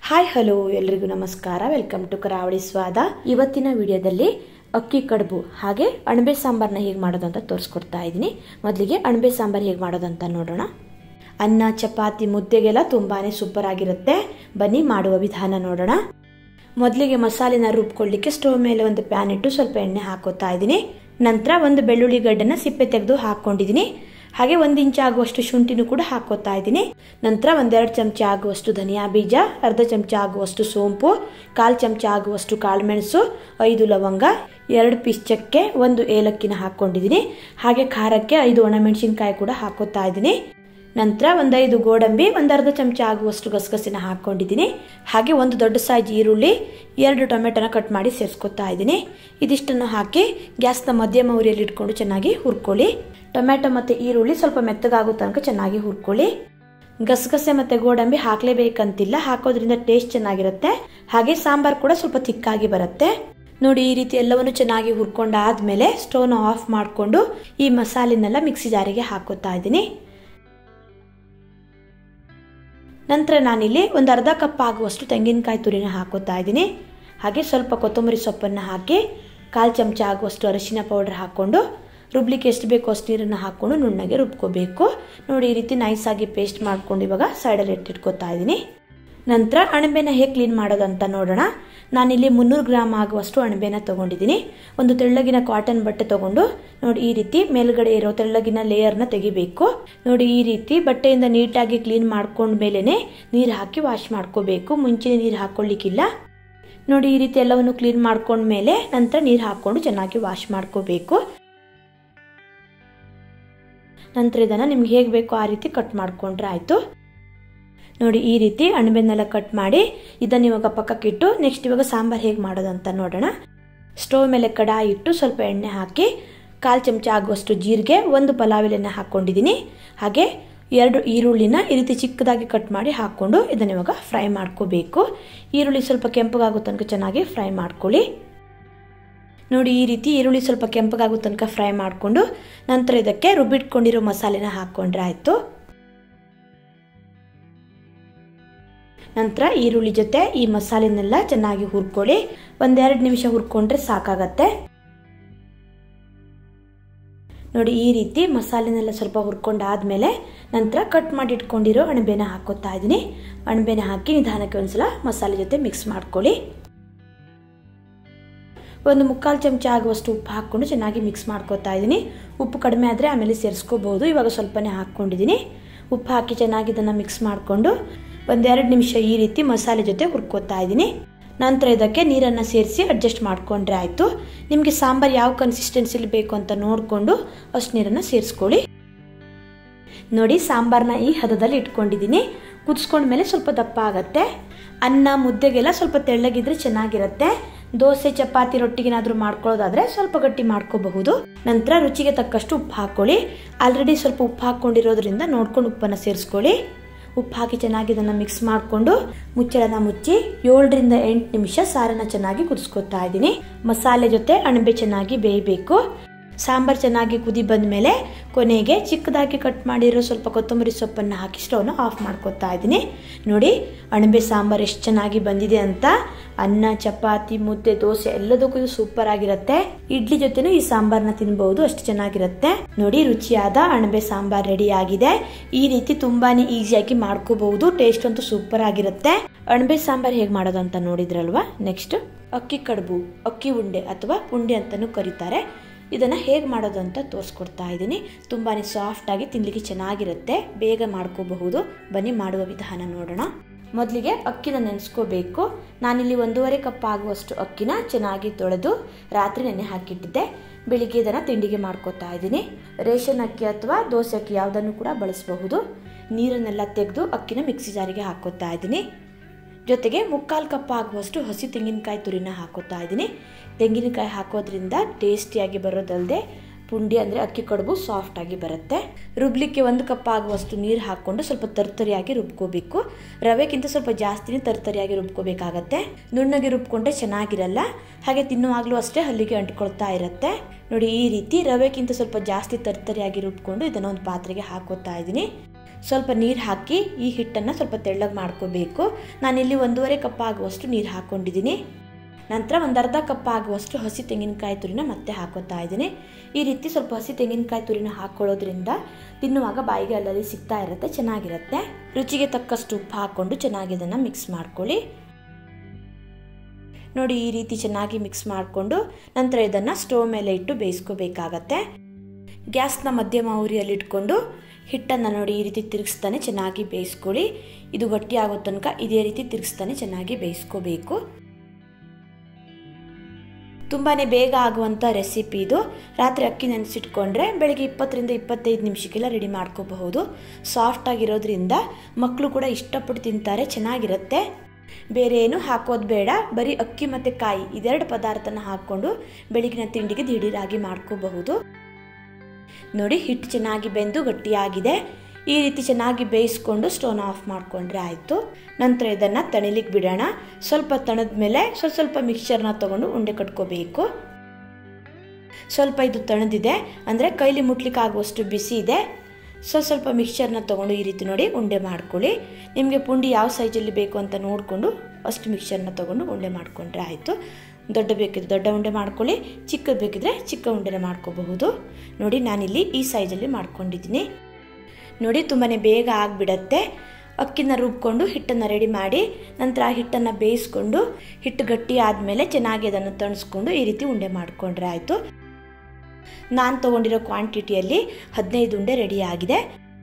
hi hello ಎಲ್ರಿಗೂ ನಮಸ್ಕಾರ welcome to ಕರಾವಳಿ ಸ್ವಾದ ಇವತ್ತಿನ ವಿಡಿಯೋದಲ್ಲಿ ಅಕ್ಕಿ ಕಡುಬು ಹಾಗೆ ಅಣಬೆ ಸಾಂಬಾರನ್ನ ಹೇಗೆ ಮಾಡೋದು ಅಂತ ತೋರಿಸ್ಕೊಡ್ತಾ ಇದ್ದೀನಿ ಮೊದಲಿಗೆ ಅಣಬೆ ಸಾಂಬಾರು ಹೇಗೆ ಮಾಡೋದು ಅಂತ ನೋಡೋಣ ಅನ್ನ ಚಪಾತಿ ಮುದ್ದೆಗೆಲ್ಲ ತುಂಬಾ ಸೂಪರ್ ಆಗಿರುತ್ತೆ ಬನ್ನಿ ಮಾಡುವ ವಿಧಾನ ನೋಡೋಣ ಮೊದಲಿಗೆ ಮಸಾಲೆನ ರುಬ್ಕೊಳ್ಳಿಕ್ಕೆ ಸ್ಟವ್ ಮೇಲೆ ಒಂದು ಪ್ಯಾನ್ ಇಟ್ಟು ಸ್ವಲ್ಪ ಎಣ್ಣೆ ಹಾಕೋತಾ ಇದ್ದೀನಿ ನಂತರ ಒಂದು ಬೆಳ್ಳುಳ್ಳಿ ಗಡ್ಡನ್ನ ಸಿಪ್ಪೆ ತೆಗೆದು ಹಾಕ್ಕೊಂಡಿದ್ದೀನಿ ಹಾಗೆ ಒಂದು ಇಂಚ್ ಆಗುವಷ್ಟು ಶುಂಠಿನೂ ಕೂಡ ಹಾಕೋತಾ ಇದ್ದೀನಿ ನಂತರ ಒಂದೆರಡು ಚಮಚ ಆಗುವಷ್ಟು ಧನಿಯಾ ಬೀಜ ಅರ್ಧ ಚಮಚ ಆಗುವಷ್ಟು ಸೋಂಪು ಕಾಲು ಚಮಚ ಆಗುವಷ್ಟು ಕಾಳುಮೆಣಸು ಐದು ಲವಂಗ ಎರಡು ಪೀಸ್ ಚಕ್ಕೆ ಒಂದು ಏಲಕ್ಕಿನ ಹಾಕ್ಕೊಂಡಿದ್ದೀನಿ ಹಾಗೆ ಖಾರಕ್ಕೆ ಐದು ಒಣಮೆಣಸಿನ್ಕಾಯಿ ಕೂಡ ಹಾಕೋತಾ ಇದ್ದೀನಿ ನಂತರ ಒಂದೈದು ಗೋಡಂಬಿ ಒಂದು ಅರ್ಧ ಚಮಚ ಆಗುವಷ್ಟು ಗಸಗಸಿನ ಹಾಕ್ಕೊಂಡಿದ್ದೀನಿ ಹಾಗೆ ಒಂದು ದೊಡ್ಡ ಸೈಜ್ ಈರುಳ್ಳಿ ಎರಡು ಟೊಮೆಟೊನ ಕಟ್ ಮಾಡಿ ಸೇರಿಸ್ಕೊತಾ ಇದ್ದೀನಿ ಇದಿಷ್ಟನ್ನು ಹಾಕಿ ಗ್ಯಾಸ್ನ ಮಧ್ಯಮ ಉರಿಯಲ್ಲಿ ಇಟ್ಕೊಂಡು ಚೆನ್ನಾಗಿ ಹುರ್ಕೊಳ್ಳಿ ಟೊಮೆಟೊ ಮತ್ತು ಈರುಳ್ಳಿ ಸ್ವಲ್ಪ ಮೆತ್ತಗಾಗೋ ತನಕ ಚೆನ್ನಾಗಿ ಹುರ್ಕೊಳ್ಳಿ ಗಸಗಸೆ ಮತ್ತು ಗೋಡಂಬಿ ಹಾಕಲೇಬೇಕಂತಿಲ್ಲ ಹಾಕೋದ್ರಿಂದ ಟೇಸ್ಟ್ ಚೆನ್ನಾಗಿರುತ್ತೆ ಹಾಗೆ ಸಾಂಬಾರು ಕೂಡ ಸ್ವಲ್ಪ ತಿಕ್ಕಾಗಿ ಬರುತ್ತೆ ನೋಡಿ ಈ ರೀತಿ ಎಲ್ಲವನ್ನು ಚೆನ್ನಾಗಿ ಹುರ್ಕೊಂಡಾದ್ಮೇಲೆ ಸ್ಟವ್ನ ಆಫ್ ಮಾಡಿಕೊಂಡು ಈ ಮಸಾಲೆನೆಲ್ಲ ಮಿಕ್ಸಿ ಜಾರಿಗೆ ಹಾಕೋತಾ ಇದ್ದೀನಿ ನಂತರ ನಾನಿಲ್ಲಿ ಒಂದು ಅರ್ಧ ಕಪ್ ಆಗುವಷ್ಟು ತೆಂಗಿನಕಾಯಿ ತುರಿನ ಹಾಕೋತಾ ಇದ್ದೀನಿ ಹಾಗೆ ಸ್ವಲ್ಪ ಕೊತ್ತಂಬರಿ ಸೊಪ್ಪನ್ನು ಹಾಕಿ ಕಾಲು ಚಮಚ ಆಗುವಷ್ಟು ಅರಿಶಿನ ಪೌಡರ್ ಹಾಕ್ಕೊಂಡು ರುಬ್ಲಿಕ್ಕೆ ಎಷ್ಟು ಬೇಕೋ ಅಷ್ಟು ನೀರನ್ನು ಹಾಕ್ಕೊಂಡು ನುಣ್ಣಗೆ ರುಬ್ಕೋಬೇಕು ನೋಡಿ ಈ ರೀತಿ ನೈಸಾಗಿ ಪೇಸ್ಟ್ ಮಾಡ್ಕೊಂಡು ಇವಾಗ ಸೈಡಲ್ಲಿ ಇಟ್ಟಿಟ್ಕೋತಾ ಇದ್ದೀನಿ ನಂತರ ಅಣಬೆನ ಹೇಗೆ ಕ್ಲೀನ್ ಮಾಡೋದು ಅಂತ ನೋಡೋಣ ನಾನಿಲ್ಲಿ ಮುನ್ನೂರು ಗ್ರಾಮ್ ಆಗುವಷ್ಟು ಅಣಬೆನ ತೊಗೊಂಡಿದ್ದೀನಿ ಒಂದು ತೆಳ್ಳಗಿನ ಕಾಟನ್ ಬಟ್ಟೆ ತೊಗೊಂಡು ನೋಡಿ ಈ ರೀತಿ ಮೇಲ್ಗಡೆ ಇರೋ ತೆಳ್ಳಗಿನ ಲೇಯರ್ನ ತೆಗಿಬೇಕು ನೋಡಿ ಈ ರೀತಿ ಬಟ್ಟೆಯಿಂದ ನೀಟಾಗಿ ಕ್ಲೀನ್ ಮಾಡ್ಕೊಂಡ ಮೇಲೇ ನೀರು ಹಾಕಿ ವಾಶ್ ಮಾಡ್ಕೋಬೇಕು ಮುಂಚೆ ನೀರು ಹಾಕ್ಕೊಳ್ಳಿಕ್ಕಿಲ್ಲ ನೋಡಿ ಈ ರೀತಿ ಎಲ್ಲವನ್ನು ಕ್ಲೀನ್ ಮಾಡ್ಕೊಂಡ್ಮೇಲೆ ನಂತರ ನೀರು ಹಾಕ್ಕೊಂಡು ಚೆನ್ನಾಗಿ ವಾಶ್ ಮಾಡ್ಕೋಬೇಕು ನಂತರ ಇದನ್ನು ನಿಮ್ಗೆ ಹೇಗೆ ಬೇಕೋ ಆ ರೀತಿ ಕಟ್ ಮಾಡ್ಕೊಂಡ್ರೆ ಆಯಿತು ನೋಡಿ ಈ ರೀತಿ ಅಣಬೆನ್ನೆಲ್ಲ ಕಟ್ ಮಾಡಿ ಇದನ್ನು ಇವಾಗ ಪಕ್ಕಕ್ಕಿಟ್ಟು ನೆಕ್ಸ್ಟ್ ಇವಾಗ ಸಾಂಬಾರು ಹೇಗೆ ಮಾಡೋದು ಅಂತ ನೋಡೋಣ ಸ್ಟವ್ ಮೇಲೆ ಕಡಾಯಿ ಇಟ್ಟು ಸ್ವಲ್ಪ ಎಣ್ಣೆ ಹಾಕಿ ಕಾಲು ಚಮಚ ಆಗುವಷ್ಟು ಜೀರಿಗೆ ಒಂದು ಪಲಾವ್ ಎಲೆನ ಹಾಕ್ಕೊಂಡಿದ್ದೀನಿ ಹಾಗೆ ಎರಡು ಈರುಳ್ಳಿನ ಈ ರೀತಿ ಚಿಕ್ಕದಾಗಿ ಕಟ್ ಮಾಡಿ ಹಾಕ್ಕೊಂಡು ಇದನ್ನು ಇವಾಗ ಫ್ರೈ ಮಾಡ್ಕೋಬೇಕು ಈರುಳ್ಳಿ ಸ್ವಲ್ಪ ಕೆಂಪಗಾಗೋ ತನಕ ಚೆನ್ನಾಗಿ ಫ್ರೈ ಮಾಡ್ಕೊಳ್ಳಿ ನೋಡಿ ಈ ರೀತಿ ಈರುಳ್ಳಿ ಸ್ವಲ್ಪ ಕೆಂಪಗಾಗೋ ತನಕ ಫ್ರೈ ಮಾಡಿಕೊಂಡು ನಂತರ ಇದಕ್ಕೆ ರುಬ್ಬಿಟ್ಕೊಂಡಿರೋ ಮಸಾಲೆನ ಹಾಕ್ಕೊಂಡ್ರೆ ಆಯಿತು ನಂತರ ಈರುಳ್ಳಿ ಜೊತೆ ಈ ಮಸಾಲೆನೆಲ್ಲ ಚೆನ್ನಾಗಿ ಹುರ್ಕೊಳ್ಳಿ ಒಂದೆರಡು ನಿಮಿಷ ಹುರ್ಕೊಂಡ್ರೆ ಸಾಕಾಗತ್ತೆ ನೋಡಿ ಈ ರೀತಿ ಮಸಾಲೆನೆಲ್ಲ ಸ್ವಲ್ಪ ಹುರ್ಕೊಂಡಾದ್ಮೇಲೆ ನಂತರ ಕಟ್ ಮಾಡಿ ಇಟ್ಕೊಂಡಿರೋ ಅಣಬೆನ ಹಾಕೋತಾ ಇದ್ದೀನಿ ಅಣಬೆನ ಹಾಕಿ ನಿಧಾನಕ್ಕೆ ಒಂದ್ಸಲ ಮಸಾಲೆ ಜೊತೆ ಮಿಕ್ಸ್ ಮಾಡ್ಕೊಳ್ಳಿ ಒಂದು ಮುಕ್ಕಾಲು ಚಮಚ ಆಗುವಷ್ಟು ಉಪ್ಪು ಹಾಕ್ಕೊಂಡು ಚೆನ್ನಾಗಿ ಮಿಕ್ಸ್ ಮಾಡ್ಕೋತಾ ಇದ್ದೀನಿ ಉಪ್ಪು ಕಡಿಮೆ ಆದರೆ ಆಮೇಲೆ ಸೇರಿಸ್ಕೋಬಹುದು ಇವಾಗ ಸ್ವಲ್ಪನೇ ಹಾಕ್ಕೊಂಡಿದ್ದೀನಿ ಉಪ್ಪು ಹಾಕಿ ಚೆನ್ನಾಗಿ ಇದನ್ನು ಮಿಕ್ಸ್ ಮಾಡಿಕೊಂಡು ಒಂದೆರಡು ನಿಮಿಷ ಈ ರೀತಿ ಮಸಾಲೆ ಜೊತೆ ಹುರ್ಕೋತಾ ಇದ್ದೀನಿ ನಂತರ ಇದಕ್ಕೆ ನೀರನ್ನು ಸೇರಿಸಿ ಅಡ್ಜಸ್ಟ್ ಮಾಡಿಕೊಂಡ್ರೆ ಆಯಿತು ನಿಮಗೆ ಸಾಂಬಾರು ಯಾವ ಕನ್ಸಿಸ್ಟೆನ್ಸಿಲಿ ಬೇಕು ಅಂತ ನೋಡಿಕೊಂಡು ಅಷ್ಟು ನೀರನ್ನು ಸೇರಿಸ್ಕೊಳ್ಳಿ ನೋಡಿ ಸಾಂಬಾರನ್ನ ಈ ಹದದಲ್ಲಿ ಇಟ್ಕೊಂಡಿದ್ದೀನಿ ಕುದಿಸ್ಕೊಂಡ್ಮೇಲೆ ಸ್ವಲ್ಪ ದಪ್ಪ ಆಗತ್ತೆ ಅನ್ನ ಮುದ್ದೆಗೆಲ್ಲ ಸ್ವಲ್ಪ ತೆಳ್ಳಗಿದ್ರೆ ಚೆನ್ನಾಗಿರುತ್ತೆ ದೋಸೆ ಚಪಾತಿ ರೊಟ್ಟಿಗೇನಾದರೂ ಮಾಡ್ಕೊಳ್ಳೋದಾದ್ರೆ ಸ್ವಲ್ಪ ಗಟ್ಟಿ ಮಾಡ್ಕೋಬಹುದು ನಂತರ ರುಚಿಗೆ ತಕ್ಕಷ್ಟು ಉಪ್ಪು ಹಾಕ್ಕೊಳ್ಳಿ ಆಲ್ರೆಡಿ ಸ್ವಲ್ಪ ಉಪ್ಪು ಹಾಕ್ಕೊಂಡಿರೋದ್ರಿಂದ ನೋಡ್ಕೊಂಡು ಉಪ್ಪನ್ನು ಸೇರಿಸ್ಕೊಳ್ಳಿ ಉಪ್ಪು ಹಾಕಿ ಚೆನ್ನಾಗಿ ಇದನ್ನು ಮಿಕ್ಸ್ ಮಾಡಿಕೊಂಡು ಮುಚ್ಚಳನ ಮುಚ್ಚಿ ಏಳರಿಂದ ಎಂಟು ನಿಮಿಷ ಸಾರನ್ನ ಚೆನ್ನಾಗಿ ಕುದಿಸ್ಕೊತಾ ಇದ್ದೀನಿ ಮಸಾಲೆ ಜೊತೆ ಅಣಬೆ ಚೆನ್ನಾಗಿ ಬೇಯಬೇಕು ಸಾಂಬಾರು ಚೆನ್ನಾಗಿ ಕುದಿ ಬಂದ ಮೇಲೆ ಕೊನೆಗೆ ಚಿಕ್ಕದಾಗಿ ಕಟ್ ಮಾಡಿರೋ ಸ್ವಲ್ಪ ಕೊತ್ತಂಬರಿ ಸೊಪ್ಪನ್ನು ಹಾಕಿ ಸ್ಟವ್ನ ಆಫ್ ಮಾಡ್ಕೊತಾ ಇದ್ದೀನಿ ನೋಡಿ ಅಣಬೆ ಸಾಂಬಾರು ಎಷ್ಟು ಚೆನ್ನಾಗಿ ಬಂದಿದೆ ಅಂತ ಅನ್ನ ಚಪಾತಿ ಮುದ್ದೆ ದೋಸೆ ಎಲ್ಲದಕ್ಕೂ ಇದು ಸೂಪರ್ ಆಗಿರುತ್ತೆ ಇಡ್ಲಿ ಜೊತೆನೂ ಈ ಸಾಂಬಾರನ್ನ ತಿನ್ಬಹುದು ಅಷ್ಟು ಚೆನ್ನಾಗಿರುತ್ತೆ ನೋಡಿ ರುಚಿಯಾದ ಅಣಬೆ ಸಾಂಬಾರ್ ರೆಡಿ ಆಗಿದೆ ಈ ರೀತಿ ತುಂಬಾನೇ ಈಸಿಯಾಗಿ ಮಾಡ್ಕೋಬಹುದು ಟೇಸ್ಟ್ ಅಂತೂ ಸೂಪರ್ ಆಗಿರುತ್ತೆ ಅಣಬೆ ಸಾಂಬಾರ್ ಹೇಗೆ ಮಾಡೋದು ಅಂತ ನೋಡಿದ್ರಲ್ವಾ ನೆಕ್ಸ್ಟ್ ಅಕ್ಕಿ ಕಡುಬು ಅಕ್ಕಿ ಉಂಡೆ ಅಥವಾ ಉಂಡೆ ಅಂತಾನೂ ಕರೀತಾರೆ ಇದನ್ನು ಹೇಗೆ ಮಾಡೋದು ಅಂತ ತೋರಿಸ್ಕೊಡ್ತಾ ಇದ್ದೀನಿ ತುಂಬಾ ಸಾಫ್ಟಾಗಿ ತಿನ್ನಲಿಕ್ಕೆ ಚೆನ್ನಾಗಿರುತ್ತೆ ಬೇಗ ಮಾಡ್ಕೋಬಹುದು ಬನ್ನಿ ಮಾಡುವ ವಿಧಾನ ನೋಡೋಣ ಮೊದಲಿಗೆ ಅಕ್ಕಿನ ನೆನೆಸ್ಕೋಬೇಕು ನಾನಿಲ್ಲಿ ಒಂದೂವರೆ ಕಪ್ ಆಗುವಷ್ಟು ಅಕ್ಕಿನ ಚೆನ್ನಾಗಿ ತೊಳೆದು ರಾತ್ರಿ ನೆನೆ ಹಾಕಿಟ್ಟಿದ್ದೆ ಬೆಳಿಗ್ಗೆ ಇದನ್ನು ತಿಂಡಿಗೆ ಮಾಡ್ಕೋತಾ ಇದ್ದೀನಿ ರೇಷನ್ ಅಕ್ಕಿ ಅಥವಾ ದೋಸೆ ಅಕ್ಕಿ ಯಾವುದನ್ನು ಕೂಡ ಬಳಸಬಹುದು ನೀರನ್ನೆಲ್ಲ ತೆಗೆದು ಅಕ್ಕಿನ ಮಿಕ್ಸಿ ಜಾರಿಗೆ ಹಾಕೋತಾ ಇದ್ದೀನಿ ಜೊತೆಗೆ ಮುಕ್ಕಾಲು ಕಪ್ ಆಗುವಷ್ಟು ಹಸಿ ತೆಂಗಿನಕಾಯಿ ತುರಿನ ಹಾಕೋತಾ ಇದ್ದೀನಿ ತೆಂಗಿನಕಾಯಿ ಹಾಕೋದ್ರಿಂದ ಟೇಸ್ಟಿಯಾಗಿ ಬರೋದಲ್ಲದೆ ಪುಂಡಿ ಅಂದರೆ ಅಕ್ಕಿ ಕಡುಬು ಸಾಫ್ಟಾಗಿ ಬರುತ್ತೆ ರುಬ್ಲಿಕ್ಕೆ ಒಂದು ಕಪ್ ಆಗುವಷ್ಟು ನೀರು ಹಾಕ್ಕೊಂಡು ಸ್ವಲ್ಪ ತರ್ತರಿಯಾಗಿ ರುಬ್ಕೋಬೇಕು ರವೆಗಿಂತ ಸ್ವಲ್ಪ ಜಾಸ್ತಿನೇ ತರ್ತರಿಯಾಗಿ ರುಬ್ಕೋಬೇಕಾಗತ್ತೆ ನುಣ್ಣಗೆ ರುಬ್ಕೊಂಡ್ರೆ ಚೆನ್ನಾಗಿರಲ್ಲ ಹಾಗೆ ತಿನ್ನುವಾಗಲೂ ಅಷ್ಟೇ ಹಲ್ಲಿಗೆ ಅಂಟ್ಕೊಳ್ತಾ ಇರುತ್ತೆ ನೋಡಿ ಈ ರೀತಿ ರವೆಗಿಂತ ಸ್ವಲ್ಪ ಜಾಸ್ತಿ ತರ್ತರಿಯಾಗಿ ರುಬ್ಕೊಂಡು ಇದನ್ನು ಒಂದು ಪಾತ್ರೆಗೆ ಹಾಕೋತಾ ಇದ್ದೀನಿ ಸ್ವಲ್ಪ ನೀರು ಹಾಕಿ ಈ ಹಿಟ್ಟನ್ನು ಸ್ವಲ್ಪ ತೆಳ್ಳಗೆ ಮಾಡ್ಕೋಬೇಕು ನಾನಿಲ್ಲಿ ಒಂದೂವರೆ ಕಪ್ ಆಗುವಷ್ಟು ನೀರು ಹಾಕ್ಕೊಂಡಿದ್ದೀನಿ ನಂತರ ಒಂದು ಅರ್ಧ ಕಪ್ ಆಗುವಷ್ಟು ಹಸಿ ತೆಂಗಿನಕಾಯಿ ತುರಿನ ಮತ್ತೆ ಹಾಕೋತಾ ಇದ್ದೀನಿ ಈ ರೀತಿ ಸ್ವಲ್ಪ ಹಸಿ ತೆಂಗಿನಕಾಯಿ ತುರಿನ ಹಾಕ್ಕೊಳ್ಳೋದ್ರಿಂದ ತಿನ್ನುವಾಗ ಬಾಯಿಗೆ ಅಲ್ಲಲ್ಲಿ ಸಿಗ್ತಾ ಇರುತ್ತೆ ಚೆನ್ನಾಗಿರುತ್ತೆ ರುಚಿಗೆ ತಕ್ಕಷ್ಟು ಉಪ್ಪು ಹಾಕ್ಕೊಂಡು ಚೆನ್ನಾಗಿ ಇದನ್ನು ಮಿಕ್ಸ್ ಮಾಡ್ಕೊಳ್ಳಿ ನೋಡಿ ಈ ರೀತಿ ಚೆನ್ನಾಗಿ ಮಿಕ್ಸ್ ಮಾಡಿಕೊಂಡು ನಂತರ ಇದನ್ನು ಸ್ಟೋವ್ ಮೇಲೆ ಇಟ್ಟು ಬೇಯಿಸ್ಕೋಬೇಕಾಗತ್ತೆ ಗ್ಯಾಸ್ನ ಮಧ್ಯಮ ಉರಿಯಲ್ಲಿ ಇಟ್ಕೊಂಡು ಹಿಟ್ಟನ್ನು ನೋಡಿ ಈ ರೀತಿ ತಿರುಗಿಸ್ತಾನೆ ಚೆನ್ನಾಗಿ ಬೇಯಿಸ್ಕೊಳ್ಳಿ ಇದು ಗಟ್ಟಿ ಆಗೋ ತನಕ ಇದೇ ರೀತಿ ತಿರುಗಿಸ್ತಾನೆ ಚೆನ್ನಾಗಿ ಬೇಯಿಸ್ಕೋಬೇಕು ತುಂಬಾ ಬೇಗ ಆಗುವಂಥ ರೆಸಿಪಿ ಇದು ರಾತ್ರಿ ಅಕ್ಕಿ ನೆನೆಸಿಟ್ಕೊಂಡ್ರೆ ಬೆಳಗ್ಗೆ ಇಪ್ಪತ್ತರಿಂದ ಇಪ್ಪತ್ತೈದು ನಿಮಿಷಕ್ಕೆಲ್ಲ ರೆಡಿ ಮಾಡ್ಕೋಬಹುದು ಸಾಫ್ಟಾಗಿರೋದ್ರಿಂದ ಮಕ್ಕಳು ಕೂಡ ಇಷ್ಟಪಟ್ಟು ತಿಂತಾರೆ ಚೆನ್ನಾಗಿರುತ್ತೆ ಬೇರೆ ಏನು ಹಾಕೋದು ಬೇಡ ಬರೀ ಅಕ್ಕಿ ಮತ್ತು ಕಾಯಿ ಇದೆರಡು ಪದಾರ್ಥನ ಹಾಕ್ಕೊಂಡು ಬೆಳಗಿನ ತಿಂಡಿಗೆ ದಿಢೀರಾಗಿ ಮಾಡ್ಕೋಬಹುದು ನೋಡಿ ಹಿಟ್ಟು ಚೆನ್ನಾಗಿ ಬೆಂದು ಗಟ್ಟಿಯಾಗಿದೆ ಈ ರೀತಿ ಚೆನ್ನಾಗಿ ಬೇಯಿಸ್ಕೊಂಡು ಸ್ಟೋನ್ ಆಫ್ ಮಾಡಿಕೊಂಡ್ರೆ ಆಯಿತು ನಂತರ ಇದನ್ನು ತಣಿಲಿಕ್ಕೆ ಬಿಡೋಣ ಸ್ವಲ್ಪ ತಣದ ಮೇಲೆ ಸ್ವಲ್ಪ ಸ್ವಲ್ಪ ಮಿಕ್ಸ್ಚರ್ನ ತೊಗೊಂಡು ಉಂಡೆ ಕಟ್ಕೋಬೇಕು ಸ್ವಲ್ಪ ಇದು ತಣದಿದೆ ಅಂದರೆ ಕೈಲಿ ಮುಟ್ಲಿಕ್ಕೆ ಆಗುವಷ್ಟು ಬಿಸಿ ಇದೆ ಸ್ವಲ್ಪ ಸ್ವಲ್ಪ ಮಿಕ್ಸ್ಚರ್ನ ತೊಗೊಂಡು ಈ ರೀತಿ ನೋಡಿ ಉಂಡೆ ಮಾಡ್ಕೊಳ್ಳಿ ನಿಮಗೆ ಪುಂಡಿ ಯಾವ ಸೈಜಲ್ಲಿ ಬೇಕು ಅಂತ ನೋಡಿಕೊಂಡು ಅಷ್ಟು ಮಿಕ್ಸ್ಚರ್ನ ತೊಗೊಂಡು ಉಂಡೆ ಮಾಡಿಕೊಂಡ್ರೆ ಆಯಿತು ದೊಡ್ಡ ಬೇಕಿದ್ರೆ ದೊಡ್ಡ ಉಂಡೆ ಮಾಡ್ಕೊಳ್ಳಿ ಚಿಕ್ಕದು ಬೇಕಿದ್ರೆ ಚಿಕ್ಕ ಉಂಡೆನ ಮಾಡ್ಕೋಬಹುದು ನೋಡಿ ನಾನಿಲ್ಲಿ ಈ ಸೈಜಲ್ಲಿ ಮಾಡ್ಕೊಂಡಿದ್ದೀನಿ ನೋಡಿ ತುಂಬಾ ಬೇಗ ಆಗಿಬಿಡತ್ತೆ ಅಕ್ಕಿನ ರುಬ್ಕೊಂಡು ಹಿಟ್ಟನ್ನು ರೆಡಿ ಮಾಡಿ ನಂತರ ಆ ಹಿಟ್ಟನ್ನು ಬೇಯಿಸ್ಕೊಂಡು ಹಿಟ್ಟು ಗಟ್ಟಿ ಆದಮೇಲೆ ಚೆನ್ನಾಗಿ ಅದನ್ನು ತಣಿಸ್ಕೊಂಡು ಈ ರೀತಿ ಉಂಡೆ ಮಾಡಿಕೊಂಡ್ರೆ ಆಯಿತು ನಾನು ತೊಗೊಂಡಿರೋ ಕ್ವಾಂಟಿಟಿಯಲ್ಲಿ ಹದಿನೈದು ಉಂಡೆ ರೆಡಿ ಆಗಿದೆ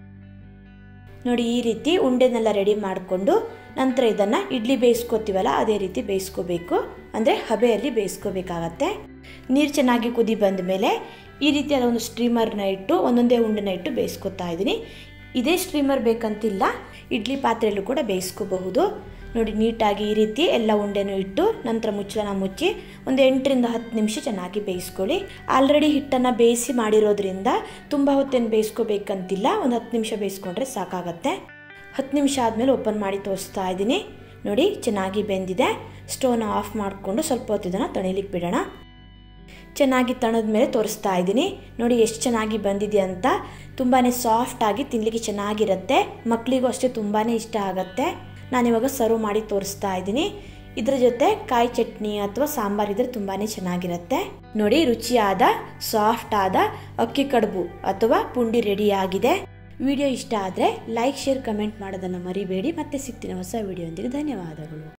ನೋಡಿ ಈ ರೀತಿ ಉಂಡೆನೆಲ್ಲ ರೆಡಿ ಮಾಡಿಕೊಂಡು ನಂತರ ಇದನ್ನು ಇಡ್ಲಿ ಬೇಯಿಸ್ಕೋತೀವಲ್ಲ ಅದೇ ರೀತಿ ಬೇಯಿಸ್ಕೋಬೇಕು ಅಂದರೆ ಹಬೆಯಲ್ಲಿ ಬೇಯಿಸ್ಕೋಬೇಕಾಗತ್ತೆ ನೀರು ಚೆನ್ನಾಗಿ ಕುದಿ ಬಂದ ಮೇಲೆ ಈ ರೀತಿಯಾದ ಒಂದು ಸ್ಟ್ರೀಮರ್ನ ಇಟ್ಟು ಒಂದೊಂದೇ ಉಂಡೆನ ಇಟ್ಟು ಬೇಯಿಸ್ಕೊತಾ ಇದ್ದೀನಿ ಇದೇ ಸ್ಟ್ರೀಮರ್ ಬೇಕಂತಿಲ್ಲ ಇಡ್ಲಿ ಪಾತ್ರೆಯಲ್ಲೂ ಕೂಡ ಬೇಯಿಸ್ಕೋಬಹುದು ನೋಡಿ ನೀಟಾಗಿ ಈ ರೀತಿ ಎಲ್ಲ ಉಂಡೆನೂ ಇಟ್ಟು ನಂತರ ಮುಚ್ಚಳನ ಮುಚ್ಚಿ ಒಂದು ಎಂಟರಿಂದ ಹತ್ತು ನಿಮಿಷ ಚೆನ್ನಾಗಿ ಬೇಯಿಸ್ಕೊಳ್ಳಿ ಆಲ್ರೆಡಿ ಹಿಟ್ಟನ್ನು ಬೇಯಿಸಿ ಮಾಡಿರೋದ್ರಿಂದ ತುಂಬ ಹೊತ್ತೇನು ಬೇಯಿಸ್ಕೋಬೇಕಂತಿಲ್ಲ ಒಂದು ಹತ್ತು ನಿಮಿಷ ಬೇಯಿಸ್ಕೊಂಡ್ರೆ ಸಾಕಾಗತ್ತೆ ಹತ್ತು ನಿಮಿಷ ಆದಮೇಲೆ ಓಪನ್ ಮಾಡಿ ತೋರಿಸ್ತಾ ಇದ್ದೀನಿ ನೋಡಿ ಚೆನ್ನಾಗಿ ಬೆಂದಿದೆ ಸ್ಟೋವ್ನ ಆಫ್ ಮಾಡಿಕೊಂಡು ಸ್ವಲ್ಪ ಹೊತ್ತು ಇದನ್ನು ತಣಿಲಿಕ್ಕೆ ಬಿಡೋಣ ಚೆನ್ನಾಗಿ ತಣದ ಮೇಲೆ ತೋರಿಸ್ತಾ ಇದ್ದೀನಿ ನೋಡಿ ಎಷ್ಟು ಚೆನ್ನಾಗಿ ಬಂದಿದೆ ಅಂತ ತುಂಬಾ ಸಾಫ್ಟಾಗಿ ತಿನ್ನಲಿಕ್ಕೆ ಚೆನ್ನಾಗಿರುತ್ತೆ ಮಕ್ಕಳಿಗೂ ಅಷ್ಟೇ ತುಂಬಾ ಇಷ್ಟ ಆಗುತ್ತೆ ನಾನಿವಾಗ ಸರ್ವ್ ಮಾಡಿ ತೋರಿಸ್ತಾ ಇದ್ದೀನಿ ಇದ್ರ ಜೊತೆ ಕಾಯಿ ಚಟ್ನಿ ಅಥವಾ ಸಾಂಬಾರ್ ಇದ್ರೆ ತುಂಬಾ ಚೆನ್ನಾಗಿರುತ್ತೆ ನೋಡಿ ರುಚಿಯಾದ ಸಾಫ್ಟ್ ಆದ ಅಕ್ಕಿ ಕಡುಬು ಅಥವಾ ಪುಂಡಿ ರೆಡಿ ಆಗಿದೆ ವಿಡಿಯೋ ಇಷ್ಟ ಆದರೆ ಲೈಕ್ ಶೇರ್ ಕಮೆಂಟ್ ಮಾಡೋದನ್ನು ಮರಿಬೇಡಿ ಮತ್ತೆ ಸಿಗ್ತೀನಿ ಹೊಸ ವಿಡಿಯೋ ಧನ್ಯವಾದಗಳು